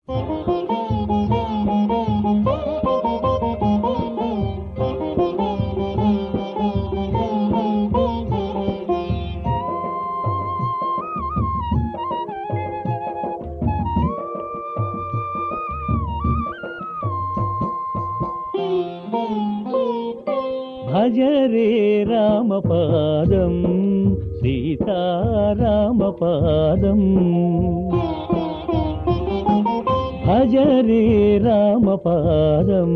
భజ రే రామపాదం సీతారామపాదం భజ రే రామపాదం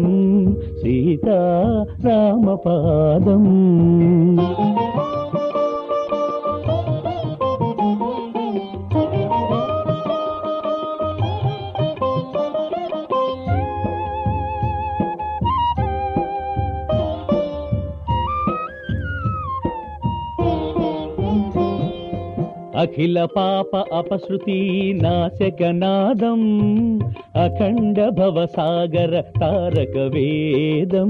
సీతారామపాదం అఖిల పాప అపశృతి నాశకనాదం అఖండ భవసాగర తారక వేదం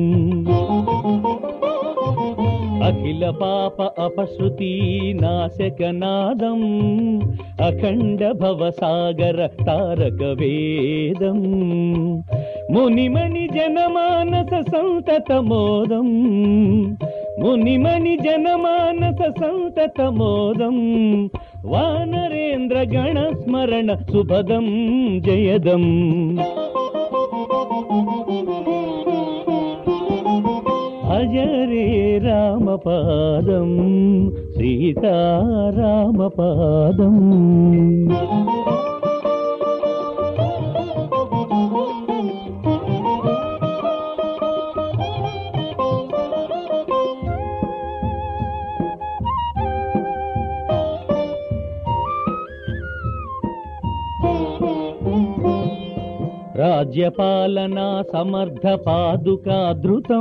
అఖిల పాప అపశృతి నాశకనాదం అఖండ భవసాగర తారక వేదం మునిమణి జనమానస సంతత మోదం మునిమణి జనమానస సంతత మోదం వానరేంద్ర గణ స్మరణ సుభదం జయదం భజ రే రామపాదం సీతారామపాదం రాజ్యపాలనా సమర్థ పాదుకాధృతం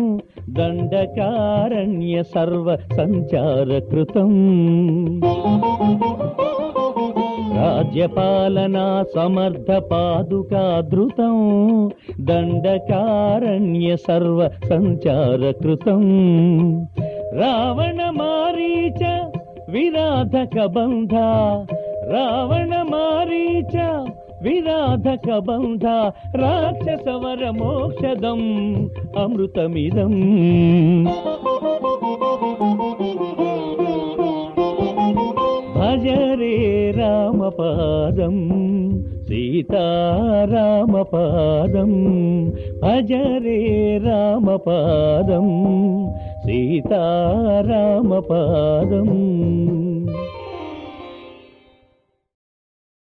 దండకారణ్య సర్వ సంచారకృతం రాజ్యపాలనా సమర్థ పాదుకాధృతం దండకారణ్య సర్వ సంచారకృతం రావణ మారీచ విరాధక బంధ రావణ మారీచ విరాధక బంధ రాక్షసవర మోక్షదం అమృతమిదం భజ రే రామపాదం సీతారామపాదం భజ రే రామపాదం సీతారామపాదం